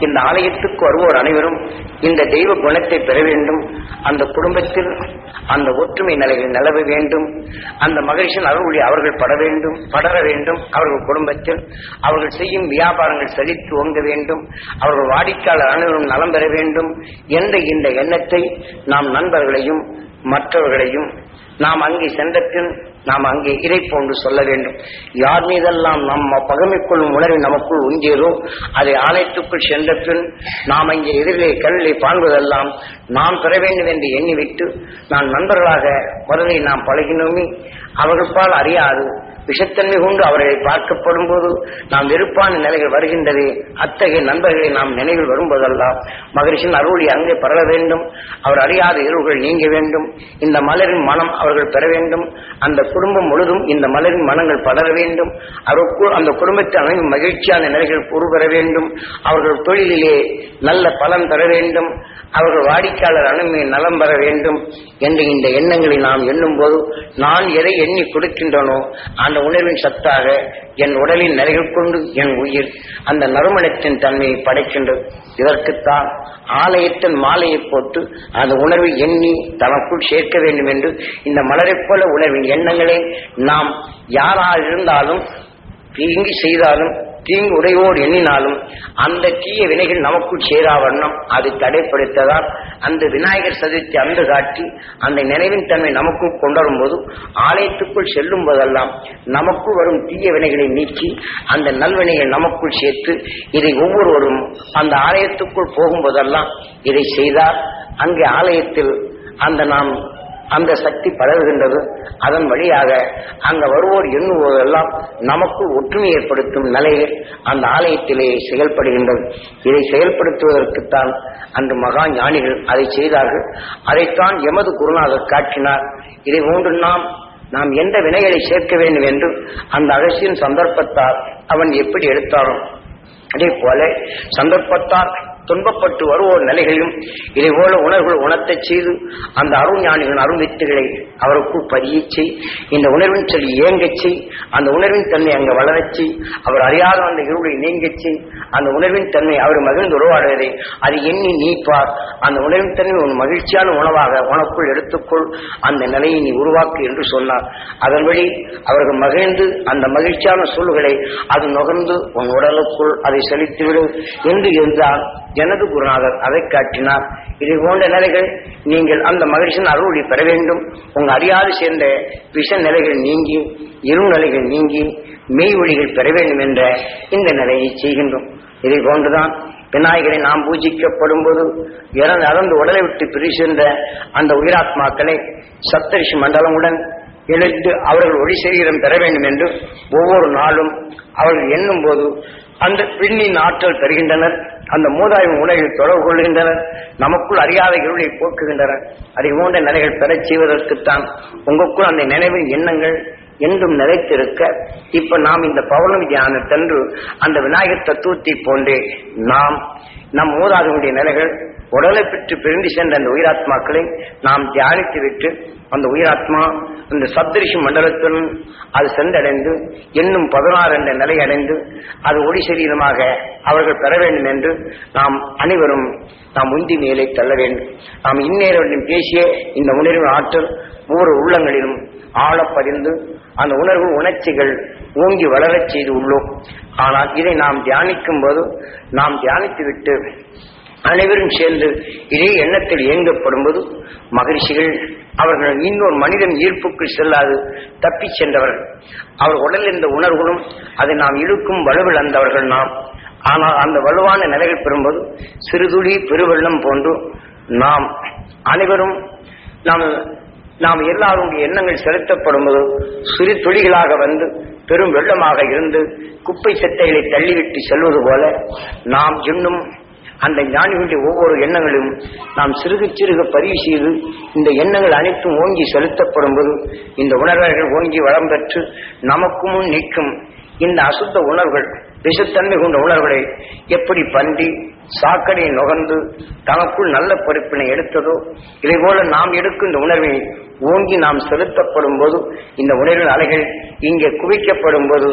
இந்த ஆலயத்துக்கு வருவோர் அனைவரும் இந்த தெய்வ குணத்தை பெற வேண்டும் அந்த குடும்பத்தில் அந்த ஒற்றுமை நிலைகள் நிலவ வேண்டும் அந்த மகிழ்ச்சியின் அருள்வழி அவர்கள் பட வேண்டும் படர வேண்டும் அவர்கள் குடும்பத்தில் அவர்கள் செய்யும் வியாபாரங்கள் செழித்து ஓங்க வேண்டும் அவர்கள் வாடிக்கையாளர் அனைவரும் நலம் பெற வேண்டும் என்ற இந்த எண்ணத்தை நாம் நண்பர்களையும் மற்றவர்களையும் நாம் அங்கே சென்றபின் நாம் அங்கே இதை போன்று சொல்ல வேண்டும் யார் மீதெல்லாம் நம்ம பகமை கொள்ளும் உணர்வு நமக்குள் உஞ்சேதோ அதை ஆலயத்துக்குள் சென்ற பின் நாம் அங்கே எதிரிலே கல்லை பாண்பதெல்லாம் நாம் பெற வேண்டும் என்று எண்ணிவிட்டு நான் நண்பர்களாக முதலில் நாம் பழகினோமே அவர்கள் பால் அறியாது விஷத்தன்மை கொண்டு அவர்களை பார்க்கப்படும் போது நாம் வெறுப்பான நிலைகள் வருகின்றது அத்தகைய நண்பர்களை நாம் நினைவில் வரும்போதெல்லாம் மகரிஷின் அருளி அங்கே பரவ வேண்டும் அவர் அறியாத இருள்கள் நீங்க வேண்டும் இந்த மலரின் மனம் அவர்கள் பெற வேண்டும் அந்த குடும்பம் முழுதும் இந்த மலரின் மனங்கள் படர வேண்டும் அவருக்கு அந்த குடும்பத்தை அனைவரும் மகிழ்ச்சியான நிலைகள் உருவர வேண்டும் அவர்கள் தொழிலிலே நல்ல பலன் பெற வேண்டும் அவர்கள் வாடிக்கையாளர் அனுமதி நலம் பெற வேண்டும் என்று இந்த எண்ணங்களை நாம் எண்ணும் போது நான் எதை எண்ணி கொடுக்கின்றனோ அந்த உணர்வின் சத்தாக என் உடலின் நிலைகள் கொண்டு என் உயிர் அந்த நறுமணத்தின் தன்மையை படைக்கின்றது இதற்குத்தான் ஆலயத்தின் மாலையை போட்டு அந்த உணர்வை எண்ணி தனக்குள் சேர்க்க வேண்டும் என்று இந்த மலரைப் போல உணர்வின் எண்ணங்களை நாம் யாராக இருந்தாலும் தீங்கு செய்தாலும் தீங்கு உடையோடு எண்ணினாலும் அந்த தீய வினைகள் நமக்குள் சேரா வண்ணம் அது தடைப்படுத்ததால் அந்த விநாயகர் சதுர்த்தி அன்று காட்டி அந்த நினைவின் தன்மை நமக்குள் கொண்டு வரும்போது ஆலயத்துக்குள் செல்லும் போதெல்லாம் நமக்குள் வரும் தீய வினைகளை நீக்கி அந்த நல்வினைகள் நமக்குள் சேர்த்து இதை ஒவ்வொருவரும் அந்த ஆலயத்துக்குள் போகும்போதெல்லாம் இதை செய்தால் அங்கே ஆலயத்தில் அந்த நாம் அந்த சக்தி பரவுகின்றது அதன் வழியாக அங்க வருவோர் எண்ணுவோதெல்லாம் நமக்கு ஒற்றுமை ஏற்படுத்தும் நிலையில் அந்த ஆலயத்திலே செயல்படுகின்றது இதை செயல்படுத்துவதற்குத்தான் அன்று மகா ஞானிகள் அதை செய்தார்கள் அதைத்தான் எமது குருநாதர் காட்டினார் இதை போன்று நாம் நாம் எந்த வினைகளை சேர்க்க வேண்டும் என்று அந்த அகசியின் சந்தர்ப்பத்தால் அவன் எப்படி எடுத்தாரோ அதே போல சந்தர்ப்பத்தால் துன்பப்பட்டு வருவோர் நிலைகளையும் இதை போல உணர்வுகள் உணர்த்தச் செய்து அந்த அருள் ஞானிகளின் அருள் வித்துகளை அவருக்குள் பதியச் செய் இந்த உணர்வின் சொல்லி இயங்கச் செய் அந்த உணர்வின் தன்மை அங்கு வளரச் செய் அவர் அறியாத அந்த இருளை நீங்கச் செய் அந்த உணர்வின் தன்மை அவர் மகிழ்ந்து உருவாடுவதை அது எண்ணி நீப்பார் அந்த உணர்வின் தன்மை உன் மகிழ்ச்சியான உணவாக உனக்குள் எடுத்துக்கொள் அந்த நிலையை நீ உருவாக்கு என்று சொன்னார் அதன் வழி அவர்கள் மகிழ்ந்து அந்த மகிழ்ச்சியான சூழ்களை அது நுகர்ந்து உன் உடலுக்குள் அதை செலுத்திவிடு என்று இருந்தால் எனது குருநாதர் அதை காட்டினார் இதை போன்ற நிலைகள் நீங்கள் அந்த மகிழ்ச்சியின் அருளை பெற வேண்டும் உங்க அறியாது சேர்ந்த விஷ நிலைகள் நீங்கி இரு நிலைகள் நீங்கி மெய் ஒளிகள் பெற வேண்டும் என்ற இந்த நிலையை செய்கின்றோம் இதை போன்றுதான் விநாயகரை நாம் பூஜிக்கப்படும் போது இறந்து அறந்து உடலை விட்டு பிரிசென்ற அந்த உயிராத்மாக்களை சப்தரிஷி மண்டலமுடன் எழுந்து அவர்கள் ஒளி சரீரம் பெற வேண்டும் என்று ஒவ்வொரு நாளும் அவர்கள் எண்ணும் போது அந்த விண்ணின் ஆற்றல் பெறுகின்றனர் அந்த மூதாய்வு உலகில் தொடர்பு கொள்கின்றனர் நமக்குள் அறியாத இருளை போக்குகின்றனர் அதை போன்ற நிலைகள் பெறச் செய்வதற்குத்தான் உங்களுக்குள் அந்த நினைவின் எண்ணங்கள் என்றும் நிலைத்திருக்க இப்ப நாம் இந்த பௌர்ணமி தியானத்தன்று அந்த விநாயகர் தத்துவத்தை போன்றே நாம் நம் மூதாதையுடைய நிலைகள் உடலை பெற்று பிரிந்து சென்ற அந்த உயிராத்மாக்களை நாம் தியானித்து விட்டு அந்த உயிராத்மா இந்த சப்தரிஷி மண்டலத்துடன் அது சென்றடைந்து இன்னும் பதினாறு என்ற நிலை அடைந்து அது ஒளி சரீரமாக அவர்கள் பெற வேண்டும் என்று நாம் அனைவரும் நாம் உந்தி மேலே தள்ள வேண்டும் நாம் இந்நேரம் பேசிய இந்த உணர்வின் ஆற்றல் ஒவ்வொரு உள்ளங்களிலும் ஆழப்பதிந்து அந்த உணர்வு உணர்ச்சிகள் ஓங்கி வளரச் செய்து உள்ளோம் ஆனால் இதை நாம் தியானிக்கும் போது நாம் தியானித்து விட்டு அனைவரும் சேர்ந்து இதே எண்ணத்தில் இயங்கப்படும் போது மகிழ்ச்சிகள் அவர்கள் இன்னொரு மனிதன் ஈர்ப்புக்குள் செல்லாது தப்பிச் சென்றவர்கள் அவர் உடலில் இந்த உணர்வுகளும் அதை நாம் இழுக்கும் வலுவில் அந்தவர்கள் நாம் ஆனால் அந்த வலுவான நிலைகள் பெறும்போது சிறுதுளி பெருவெள்ளம் போன்று நாம் அனைவரும் நாம் நாம் எல்லாருடைய எண்ணங்கள் செலுத்தப்படும் போது சிறு துளிகளாக வந்து பெரும் வெள்ளமாக இருந்து குப்பை செட்டைகளை தள்ளிவிட்டு செல்வது போல நாம் இன்னும் அந்த ஞானிகளுடைய ஒவ்வொரு எண்ணங்களும் நாம் சிறுக சிறுக பதிவு செய்து இந்த எண்ணங்கள் அனைத்தும் ஓங்கி செலுத்தப்படும் போது இந்த உணர்வுகள் ஓங்கி வளம் பெற்று நமக்கு முன் நிற்கும் இந்த அசுத்த உணர்வுகள் விஷத்தன்மை கொண்ட உணர்வுகளை எப்படி பன்றி சாக்கடையை நுகர்ந்து தனக்குள் நல்ல பொறுப்பினை எடுத்ததோ இதை போல நாம் எடுக்கும் இந்த உணர்வை ஓங்கி நாம் செலுத்தப்படும் போது இந்த உணர்வின் அலைகள் இங்கே குவிக்கப்படும் போது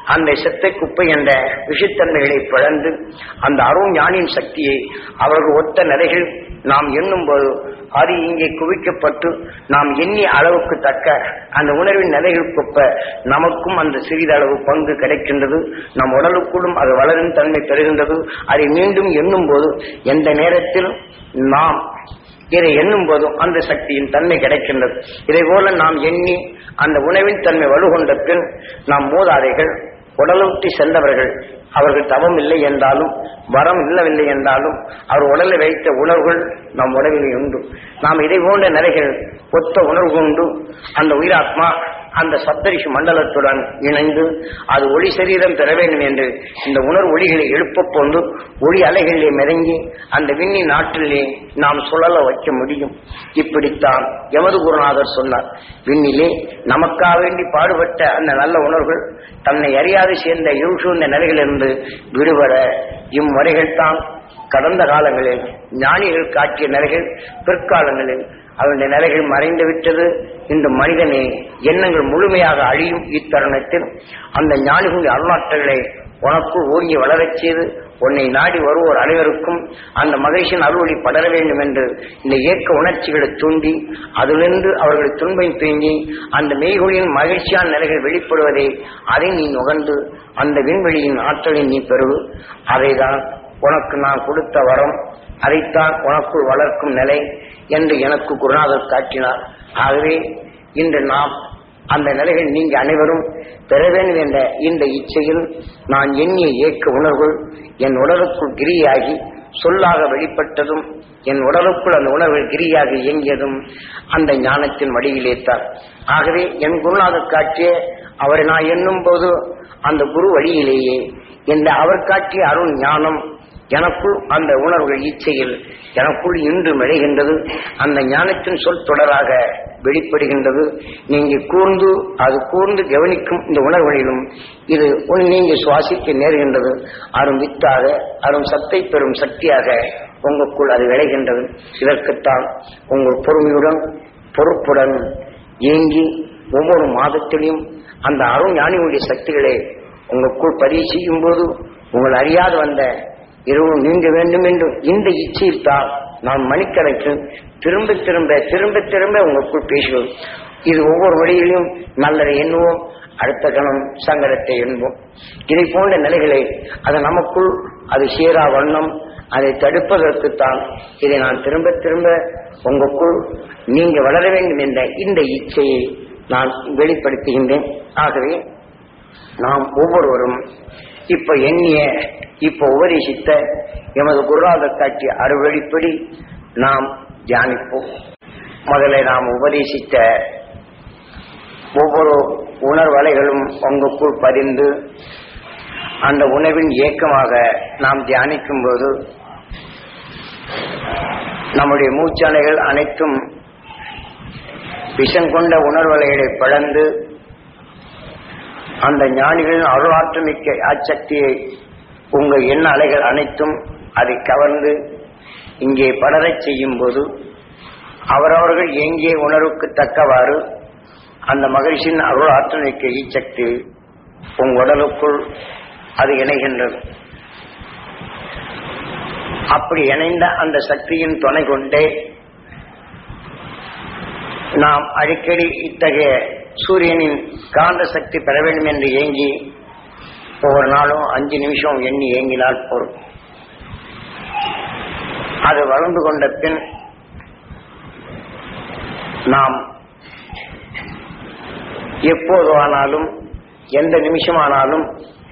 அந்த செத்தை குப்பை என்ற விஷத்தன்மைகளை பிளந்து அந்த அருண் ஞானியின் சக்தியை அவர்கள் ஒத்த நிலைகள் நாம் எண்ணும் போது அது இங்கே குவிக்கப்பட்டு நாம் எண்ணிய அளவுக்கு தக்க அந்த உணர்வின் நிலைகள் குப்ப நமக்கும் அந்த சிறிதளவு பங்கு கிடைக்கின்றது நம் உடலுக்குள்ளும் அது வளரும் தன்மை பெறுகின்றது அதை மீண்டும் எண்ணும் போது எந்த நேரத்தில் நாம் இதை எண்ணும் போதும் அந்த சக்தியின் தன்மை கிடைக்கின்றது இதை போல நாம் எண்ணி அந்த உணவின் தன்மை வலுகொண்ட பின் நாம் மூதாதைகள் உடலூட்டி சென்றவர்கள் அவர்கள் தவம் இல்லை என்றாலும் வரம் இல்லவில்லை என்றாலும் அவர் உடலை வைத்த உணர்வுகள் நம் உடலில் உண்டு நாம் இதை போன்ற நிலைகள் ஒத்த உணர்வு உண்டு அந்த உயிராத்மா அந்த சப்தரிஷி மண்டலத்துடன் இணைந்து அது ஒளி சரீரம் பெற வேண்டும் என்று இந்த உணர்வு ஒளிகளை எழுப்பப் போந்து ஒளி அலைகளிலே மிதங்கி அந்த விண்ணி நாட்டிலே நாம் சுழல வைக்க முடியும் இப்படித்தான் எமது குருநாதர் சொன்னார் விண்ணிலே நமக்காக வேண்டி பாடுபட்ட அந்த நல்ல உணர்வுகள் தன்னை அறியாது சேர்ந்த இருசூழ்ந்த நிலைகளிலிருந்து விடுபட இம்முறைகள் தான் கடந்த காலங்களில் ஞானிகள் காட்டிய நிலைகள் பிற்காலங்களில் அவருடைய நிலைகள் மறைந்து விட்டது இந்த மனிதனை எண்ணங்கள் முழுமையாக அழியும் இத்தருணத்தில் அந்த ஞானிகளுடைய அருளாற்றல்களை உனக்கு ஓங்கி வளரச் செய்து உன்னை நாடி வருவோர் அனைவருக்கும் அந்த மகிழ்ச்சியின் அருளொளி படர வேண்டும் என்று இந்த இயக்க உணர்ச்சிகளை தூண்டி அதிலிருந்து அவர்களை துன்பம் தூங்கி அந்த மெய்கொழியின் மகிழ்ச்சியான நிலைகள் வெளிப்படுவதை அதை நீ நுகர்ந்து அந்த விண்வெளியின் ஆற்றலை நீ பெறுவு அதைதான் உனக்கு நான் கொடுத்த வரம் அதைத்தான் உனக்குள் வளர்க்கும் நிலை என்று எனக்கு குருநாதர் காட்டினார் ஆகவே இன்று நாம் அந்த நிலைகள் நீங்க அனைவரும் பெற வேண்டும் என்ற இந்த இச்சையில் நான் எண்ணிய ஏக்க உணர்வுகள் என் உடலுக்குள் கிரியாகி சொல்லாக வெளிப்பட்டதும் என் உடலுக்குள் அந்த உணர்வுகள் கிரியாக இயங்கியதும் அந்த ஞானத்தின் வடிவிலே தான் ஆகவே என் குருநாதர் காட்டிய அவரை நான் எண்ணும் போது அந்த குரு வழியிலேயே இந்த அவர் காட்டிய அருள் ஞானம் எனக்குள் அந்த உணர்வுகள் இச்சையில் எனக்குள் இன்று மெழுகின்றது அந்த ஞானத்தின் சொல் தொடராக வெளிப்படுகின்றது நீங்க கூர்ந்து அது கூர்ந்து கவனிக்கும் இந்த உணர்வுகளிலும் இது உன் நீங்க சுவாசிக்க நேர்கின்றது அரும் வித்தாக அரும் சத்தை பெறும் சக்தியாக உங்களுக்குள் அது விளைகின்றது இதற்குத்தான் உங்கள் பொறுமையுடன் பொறுப்புடன் ஏங்கி ஒவ்வொரு மாதத்திலையும் அந்த அருண் ஞானியுடைய சக்திகளை உங்களுக்குள் பதிவு செய்யும் போது உங்கள் அறியாது வந்த இரவு நீங்க வேண்டும் என்று இந்த இச்சையில் தான் நாம் மணிக்கணக்கில் திரும்ப திரும்ப திரும்ப திரும்ப உங்களுக்குள் பேசுவோம் இது ஒவ்வொரு வழியிலும் நல்லதை எண்ணுவோம் அடுத்த கணம் சங்கடத்தை எண்போம் இதை போன்ற நிலைகளை அது நமக்குள் அது சீரா வண்ணம் அதை தடுப்பதற்குத்தான் இதை நான் திரும்ப திரும்ப உங்களுக்குள் நீங்க வளர வேண்டும் என்ற இந்த இச்சையை நான் வெளிப்படுத்துகின்றேன் ஆகவே நாம் ஒவ்வொருவரும் இப்ப எண்ணிய இப்ப உபதேசித்த எமது குருநாதர் காட்டிய அறுவழிப்படி நாம் தியானிப்போம் முதல்ல நாம் உபதேசித்த ஒவ்வொரு உணர்வலைகளும் உங்களுக்குள் பதிந்து அந்த உணவின் இயக்கமாக நாம் தியானிக்கும் போது நம்முடைய மூச்சலைகள் அனைத்தும் விஷம் கொண்ட உணர்வலைகளை பிளந்து அந்த ஞானிகளின் அருளாற்றல் மிக்க அச்சக்தியை உங்கள் எண்ண அலைகள் அனைத்தும் அதை கவர்ந்து இங்கே படரச் செய்யும் போது அவரவர்கள் எங்கே உணர்வுக்கு தக்கவாறு அந்த மகிழ்ச்சியின் அருள் ஆற்றல் மிக்க ஈச்சக்தி உங்கள் உடலுக்குள் அது இணைகின்றது அப்படி இணைந்த அந்த சக்தியின் துணை கொண்டே நாம் அடிக்கடி இத்தகைய சூரியனின் காந்த சக்தி பெற வேண்டும் என்று ஏங்கி ஒவ்வொரு நாளும் அஞ்சு நிமிஷம் எண்ணி ஏங்கினால் போரும் அது வளர்ந்து கொண்ட பின் நாம் எப்போது ஆனாலும் எந்த நிமிஷமானாலும்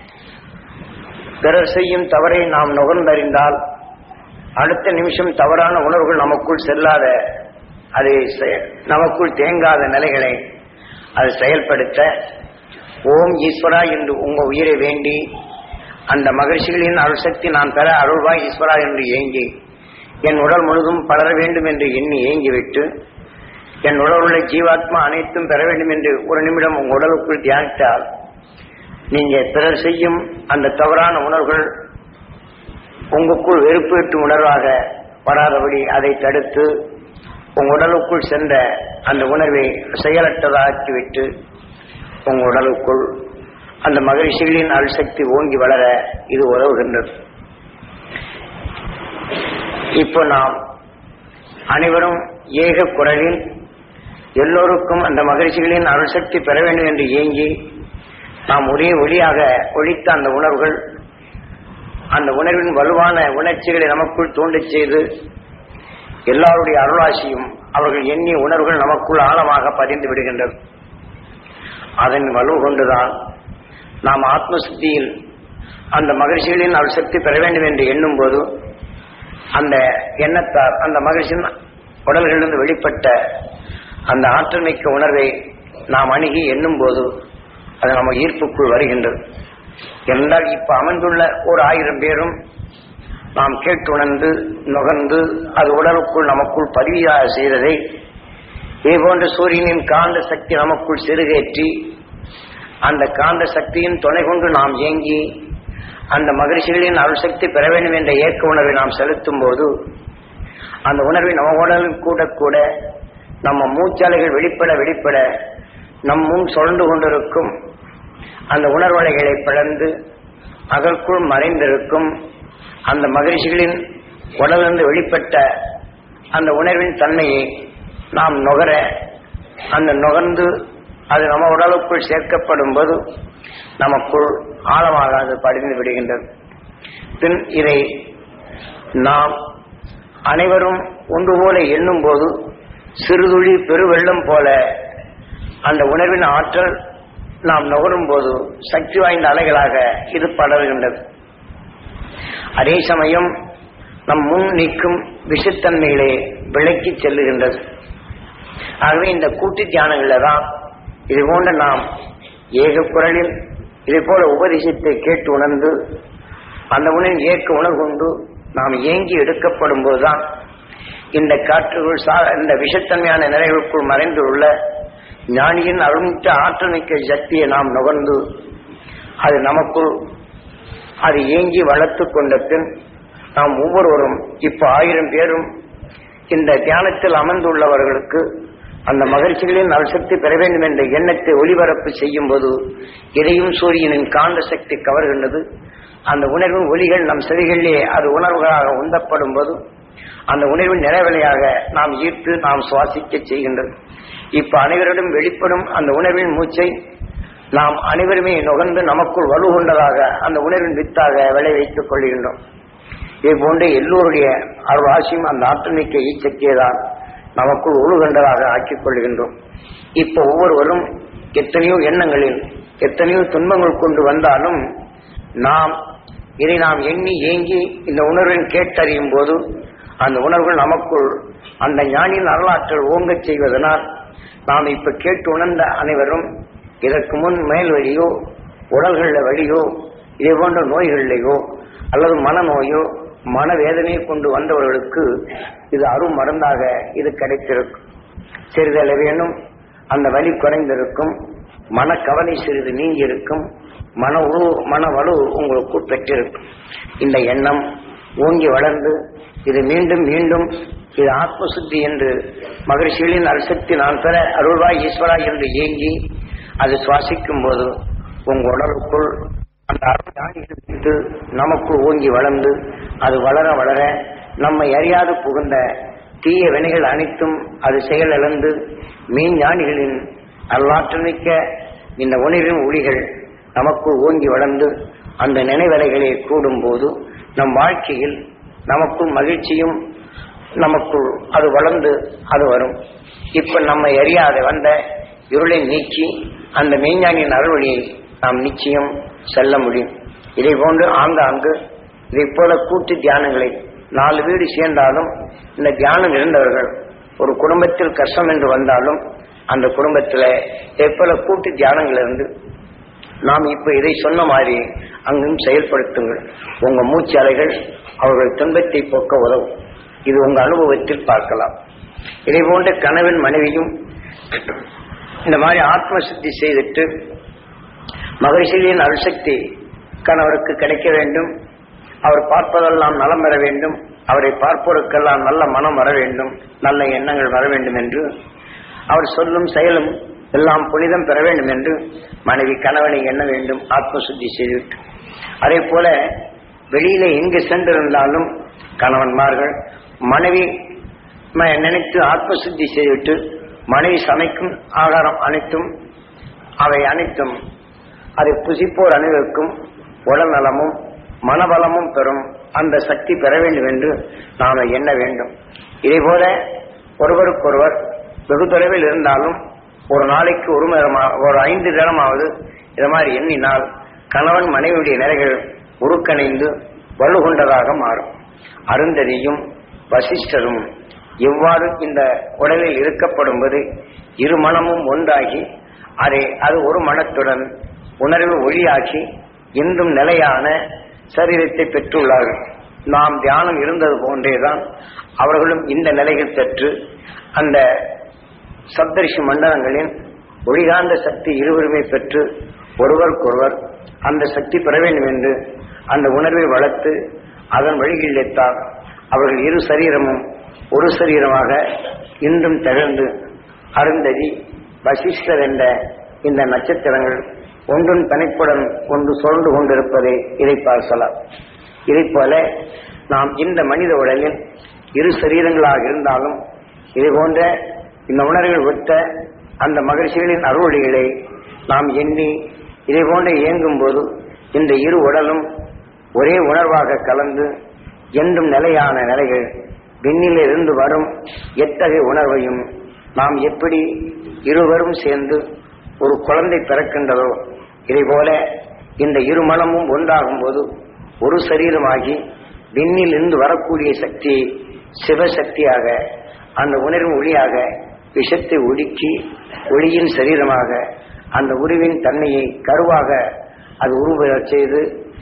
பிறர் செய்யும் தவறை நாம் நுகர்ந்தறிந்தால் அடுத்த நிமிஷம் தவறான உணர்வுகள் நமக்குள் செல்லாத அதை செ- நமக்குள் தேங்காத நிலைகளை அது செயல்படுத்த ஓம் ஈஸ்வரா என்று உங்க உயிரை வேண்டி அந்த மகிழ்ச்சிகளின் அருள் சக்தி நான் பெற அருள்வாய் ஈஸ்வரா என்று ஏங்கி என் உடல் முழுதும் பலர வேண்டும் என்று எண்ணி ஏங்கிவிட்டு என் உடல் உள்ள ஜீவாத்மா அனைத்தும் பெற வேண்டும் என்று ஒரு நிமிடம் உங்க உடலுக்குள் தியானித்தால் நீங்க பிறர் செய்யும் அந்த தவறான உணர்வுகள் உங்களுக்குள் வெறுப்பேற்று உணர்வாக வராதபடி அதை தடுத்து உங்க உடலுக்குள் சென்ற அந்த உணர்வை செயலற்றதாக்கிவிட்டு உங்க உடலுக்குள் அந்த மகிழ்ச்சிகளின் அருள்சக்தி ஓங்கி வளர இது உதவுகின்றது இப்போ நாம் அனைவரும் ஏக குரலில் எல்லோருக்கும் அந்த மகிழ்ச்சிகளின் அருள்சக்தி பெற வேண்டும் என்று ஏங்கி நாம் ஒரே ஒளியாக ஒழித்த அந்த உணர்வுகள் அந்த உணர்வின் வலுவான உணர்ச்சிகளை நமக்குள் தூண்டச் செய்து எல்லாருடைய அருளாசியும் அவர்கள் எண்ணிய உணர்வுகள் நமக்குள் ஆழமாக பதிந்து விடுகின்றது அதன் வலு கொண்டுதான் நாம் ஆத்மசக்தியில் அந்த மகிழ்ச்சிகளின் அருள் சக்தி பெற வேண்டும் என்று எண்ணும் போது அந்த எண்ணத்தால் அந்த மகிழ்ச்சியின் உடல்களிலிருந்து வெளிப்பட்ட அந்த ஆற்றல் மிக்க உணர்வை நாம் அணுகி எண்ணும் போது அது நம்ம ஈர்ப்புக்குள் வருகின்றது என்றால் இப்ப அமர்ந்துள்ள ஒரு ஆயிரம் பேரும் நாம் கேட்டுணர்ந்து நுகர்ந்து அது உடலுக்குள் நமக்குள் பதிவாக செய்ததை இதேபோன்ற சூரியனின் காந்த சக்தி நமக்குள் சிறுகேற்றி அந்த காந்த சக்தியின் துணை கொண்டு நாம் இயங்கி அந்த மகிழ்ச்சிகளின் அருள் சக்தி பெற வேண்டும் என்ற ஏக்க உணர்வை நாம் செலுத்தும் போது அந்த உணர்வை நம்ம உடலில் கூட கூட நம்ம மூச்சாலைகள் வெளிப்பட வெளிப்பட நம் முன் சுழண்டு கொண்டிருக்கும் அந்த உணர்வலைகளை பிளந்து அதற்குள் மறைந்திருக்கும் அந்த மகிழ்ச்சிகளின் உடலிருந்து வெளிப்பட்ட அந்த உணர்வின் தன்மையை நாம் நுகர அந்த நுகர்ந்து அது நம்ம உடலுக்குள் சேர்க்கப்படும் போது நமக்குள் ஆழமாக அது படிந்து விடுகின்றது பின் இதை நாம் அனைவரும் ஒன்று போல எண்ணும் போது சிறுதுளி பெருவெள்ளம் போல அந்த உணர்வின் ஆற்றல் நாம் நுகரும் போது சக்தி வாய்ந்த அலைகளாக இது படர்கின்றது அதே சமயம் நம் முன் நிற்கும் விஷத்தன்மைகளை விலக்கிச் செல்லுகின்றது ஆகவே இந்த கூட்டு தியானங்கள்ல தான் இது போன்ற நாம் ஏக குரலில் இதே போல உபதேசத்தை கேட்டு உணர்ந்து அந்த உணர்வின் ஏற்க உணர்வு கொண்டு நாம் ஏங்கி எடுக்கப்படும் போதுதான் இந்த காற்றுக்குள் சா இந்த விஷத்தன்மையான நிறைவுக்குள் மறைந்து உள்ள ஞானியின் அருள்மிக்க ஆற்றல் மிக்க சக்தியை நாம் நுகர்ந்து அது நமக்குள் அது ஏங்கி வளர்த்து கொண்ட பின் நாம் ஒவ்வொருவரும் இப்ப ஆயிரம் பேரும் இந்த தியானத்தில் அமர்ந்துள்ளவர்களுக்கு அந்த மகிழ்ச்சிகளின் அல்சக்தி பெற வேண்டும் என்ற எண்ணத்தை ஒளிபரப்பு செய்யும் போது இதையும் சூரியனின் காந்த சக்தி கவர்கின்றது அந்த உணர்வின் ஒளிகள் நம் செவிகளிலே அது உணர்வுகளாக உந்தப்படும் போது அந்த உணர்வின் நிறைவலையாக நாம் ஈர்த்து நாம் சுவாசிக்க செய்கின்றது இப்ப அனைவரிடம் வெளிப்படும் அந்த உணர்வின் மூச்சை நாம் அனைவருமே நுகர்ந்து நமக்குள் வலு கொண்டதாக அந்த உணர்வின் வித்தாக விளைவித்துக் கொள்கின்றோம் இதே போன்று எல்லோருடைய அருளாசியும் அந்த ஆற்றல் மிக்க ஈச்சக்தியை தான் நமக்குள் உழுகண்டதாக ஆக்கிக் கொள்கின்றோம் இப்ப ஒவ்வொருவரும் எத்தனையோ எண்ணங்களில் எத்தனையோ துன்பங்கள் கொண்டு வந்தாலும் நாம் இதை நாம் எண்ணி ஏங்கி இந்த உணர்வின் கேட்டறியும் போது அந்த உணர்வுகள் நமக்குள் அந்த ஞானியின் அருளாற்றல் ஓங்கச் செய்வதனால் நாம் இப்ப கேட்டு உணர்ந்த அனைவரும் இதற்கு முன் மேல் வழியோ உடல்களில் வழியோ இதே போன்ற நோய்களிலேயோ அல்லது மனநோயோ மனவேதனையை கொண்டு வந்தவர்களுக்கு இது அரும் மருந்தாக இது கிடைத்திருக்கும் சிறிதளவேனும் அந்த வலி குறைந்திருக்கும் மனக்கவலை சிறிது நீங்கி இருக்கும் மன உரு மன வலு உங்களுக்கு பெற்றிருக்கும் இந்த எண்ணம் ஓங்கி வளர்ந்து இது மீண்டும் மீண்டும் இது ஆத்மசுத்தி என்று மகிழ்ச்சிகளின் அரிசக்தி நான் பெற அருள்வாய் ஈஸ்வரா என்று ஏங்கி அது சுவாசிக்கும் போது உங்க உடலுக்குள் அந்த அருள் நமக்குள் ஓங்கி வளர்ந்து அது வளர வளர நம்மை அறியாது புகுந்த தீய வினைகள் அனைத்தும் அது செயலிழந்து மீன் ஞானிகளின் அருளாற்றமிக்க இந்த உணர்வின் ஒளிகள் நமக்குள் ஓங்கி வளர்ந்து அந்த நினைவலைகளை கூடும் போது நம் வாழ்க்கையில் நமக்குள் மகிழ்ச்சியும் நமக்குள் அது வளர்ந்து அது வரும் இப்ப நம்மை அறியாத வந்த இருளை நீக்கி அந்த மெய்ஞானியின் அருள்வழியை நாம் நிச்சயம் செல்ல முடியும் இதை போன்று ஆங்காங்கு இதை போல கூட்டு தியானங்களை நாலு வீடு சேர்ந்தாலும் இந்த தியானம் இருந்தவர்கள் ஒரு குடும்பத்தில் கஷ்டம் என்று வந்தாலும் அந்த குடும்பத்தில் எப்போல கூட்டு தியானங்கள் இருந்து நாம் இப்ப இதை சொன்ன மாதிரி அங்கும் செயல்படுத்துங்கள் உங்க மூச்சு அலைகள் அவர்கள் துன்பத்தை போக்க உதவும் இது உங்க அனுபவத்தில் பார்க்கலாம் இதை போன்ற கணவன் மனைவியும் இந்த மாதிரி ஆத்ம சுத்தி செய்துட்டு மகிழ்ச்சியின் அருசக்தி கணவருக்கு கிடைக்க வேண்டும் அவர் பார்ப்பதெல்லாம் நலம் பெற வேண்டும் அவரை பார்ப்போருக்கெல்லாம் நல்ல மனம் வர வேண்டும் நல்ல எண்ணங்கள் வர வேண்டும் என்று அவர் சொல்லும் செயலும் எல்லாம் புனிதம் பெற வேண்டும் என்று மனைவி கணவனை எண்ண வேண்டும் ஆத்ம சுத்தி செய்துவிட்டு அதே போல வெளியில எங்கு சென்றிருந்தாலும் கணவன்மார்கள் மனைவி ம- நினைத்து ஆத்ம சுத்தி செய்துவிட்டு மனைவி சமைக்கும் ஆகாரம் அனைத்தும் அவை அனைத்தும் அதை புசிப்போர் அனைவருக்கும் உடல் நலமும் மனபலமும் பெறும் அந்த சக்தி பெற வேண்டும் என்று நாம எண்ண வேண்டும் இதே போல ஒருவருக்கொருவர் வெகு தொலைவில் இருந்தாலும் ஒரு நாளைக்கு ஒரு நேரமா ஒரு ஐந்து நேரமாவது இது மாதிரி எண்ணினால் கணவன் மனைவியுடைய நிலைகள் உருக்கணைந்து வலுகொண்டதாக மாறும் அருந்ததியும் வசிஷ்டரும் எவ்வாறு இந்த உடலில் இருக்கப்படும்போது இரு மனமும் ஒன்றாகி அதை அது ஒரு மனத்துடன் உணர்வு ஒளியாக்கி இன்றும் நிலையான சரீரத்தை பெற்றுள்ளார்கள் நாம் தியானம் இருந்தது போன்றேதான் அவர்களும் இந்த நிலைகள் பெற்று அந்த சப்தரிஷி மண்டலங்களின் ஒளிகாந்த சக்தி இருவருமே பெற்று ஒருவருக்கொருவர் அந்த சக்தி பெற வேண்டும் என்று அந்த உணர்வை வளர்த்து அதன் வழிகளிலேத்தான் அவர்கள் இரு சரீரமும் ஒரு சரீரமாக இன்றும் திகழ்ந்து அருந்ததி வசிஷ்டர் என்ற இந்த நட்சத்திரங்கள் ஒன்றும் தனிப்புடன் ஒன்று சுழண்டு கொண்டிருப்பதை இதை பார்க்கலாம் இதைப் போல நாம் இந்த மனித உடலில் இரு சரீரங்களாக இருந்தாலும் இது போன்ற இந்த உணர்வுகள் விட்ட அந்த மகிழ்ச்சிகளின் அருள்களை நாம் எண்ணி இதை போன்ற இயங்கும் போது இந்த இரு உடலும் ஒரே உணர்வாக கலந்து என்றும் நிலையான நிலைகள் விண்ணிலிருந்து வரும் எத்தகைய உணர்வையும் நாம் எப்படி இருவரும் சேர்ந்து ஒரு குழந்தை பிறக்கின்றதோ இதை போல இந்த இரு மனமும் ஒன்றாகும் போது ஒரு சரீரமாகி விண்ணில் இருந்து வரக்கூடிய சக்தி சிவசக்தியாக அந்த உணர்வு ஒளியாக விஷத்தை ஒடுக்கி ஒளியின் சரீரமாக அந்த உருவின் தன்மையை கருவாக அது உருவச் செய்து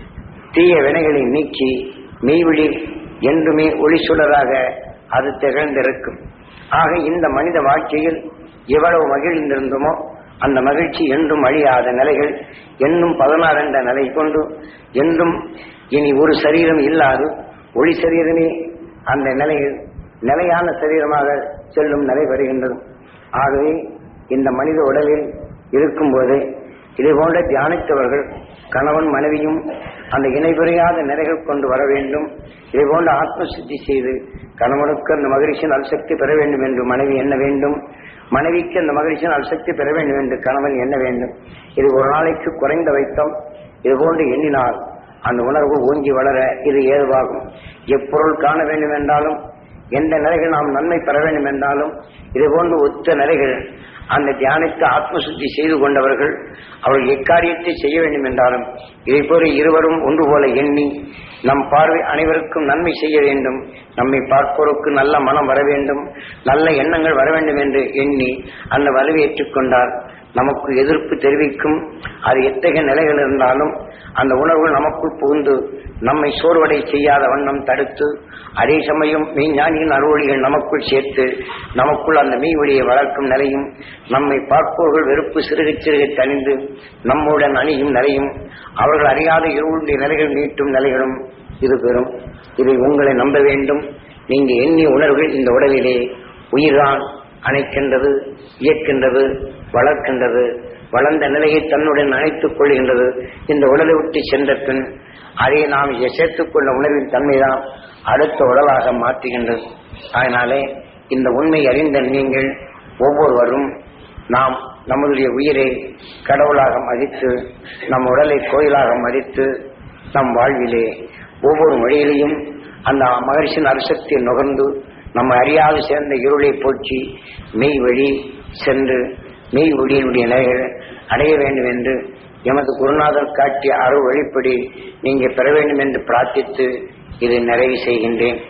தீய வினைகளை நீக்கி மெய்விழி என்றுமே ஒளி சுடராக அது திகழ்ந்திருக்கும் ஆக இந்த மனித வாழ்க்கையில் எவ்வளவு மகிழ்ந்திருந்தோமோ அந்த மகிழ்ச்சி என்றும் அழியாத நிலைகள் என்னும் பதினாறு என்ற நிலை கொண்டு என்றும் இனி ஒரு சரீரம் இல்லாது ஒளி சரீரமே அந்த நிலையில் நிலையான சரீரமாக செல்லும் நிலை வருகின்றது ஆகவே இந்த மனித உடலில் இருக்கும்போது இதை போன்ற தியானித்தவர்கள் கணவன் மனைவியும் அந்த இணைபுரியாத நிலைகள் கொண்டு வர வேண்டும் இதை போன்ற ஆத்ம சித்தி செய்து கணவனுக்கு அந்த மகிழ்ச்சியின் அல்சக்தி பெற வேண்டும் என்று மனைவி எண்ண வேண்டும் மனைவிக்கு அந்த மகிழ்ச்சியின் அல்சக்தி பெற வேண்டும் என்று கணவன் எண்ண வேண்டும் இது ஒரு நாளைக்கு குறைந்த வைத்தோம் இது போன்று எண்ணினால் அந்த உணர்வு ஓங்கி வளர இது ஏதுவாகும் எப்பொருள் காண வேண்டும் என்றாலும் எந்த நிலைகள் நாம் நன்மை பெற வேண்டும் என்றாலும் இது போன்று ஒத்த நிலைகள் அந்த தியானித்து ஆத்ம சுத்தி செய்து கொண்டவர்கள் அவர்கள் எக்காரியத்தை செய்ய வேண்டும் என்றாலும் இதை போல இருவரும் ஒன்று போல எண்ணி நம் பார்வை அனைவருக்கும் நன்மை செய்ய வேண்டும் நம்மை பார்ப்போருக்கு நல்ல மனம் வர வேண்டும் நல்ல எண்ணங்கள் வர வேண்டும் என்று எண்ணி அந்த வலுவை ஏற்றுக்கொண்டால் நமக்கு எதிர்ப்பு தெரிவிக்கும் அது எத்தகைய நிலைகள் இருந்தாலும் அந்த உணர்வு நமக்குள் புகுந்து நம்மை சோர்வடை செய்யாத வண்ணம் தடுத்து அதே சமயம் மெய்ஞானியின் அறுவழிகள் நமக்குள் சேர்த்து நமக்குள் அந்த மெய்வழியை வளர்க்கும் நிலையும் நம்மை பார்ப்பவர்கள் வெறுப்பு சிறுக சிறுக தணிந்து நம்முடன் அணியும் நிலையும் அவர்கள் அறியாத இருளுடைய நிலைகள் நீட்டும் நிலைகளும் இது பெறும் இதை உங்களை நம்ப வேண்டும் நீங்க எண்ணிய உணர்வுகள் இந்த உடலிலே உயிர்தான் அணைக்கின்றது இயக்கின்றது வளர்க்கின்றது வளர்ந்த நிலையை தன்னுடன் அணைத்துக் கொள்கின்றது இந்த உடலை விட்டு சென்ற பின் அதை நாம் சேர்த்துக் கொண்ட உணர்வின் தன்மைதான் அடுத்த உடலாக மாற்றுகின்றது அதனாலே இந்த உண்மை அறிந்த நீங்கள் ஒவ்வொருவரும் நாம் நம்முடைய உயிரை கடவுளாக மதித்து நம் உடலை கோயிலாக மதித்து நம் வாழ்விலே ஒவ்வொரு மொழியிலையும் அந்த மகர்ஷியின் அரிசக்தியை நுகர்ந்து நம்ம அறியாது சேர்ந்த இருளை போற்றி மெய் வழி சென்று மெய் ஒளியினுடைய நிலைகள் அடைய வேண்டும் என்று எமது குருநாதர் காட்டிய அருள் வழிப்படி நீங்க பெற வேண்டும் என்று பிரார்த்தித்து இதை நிறைவு செய்கின்றேன்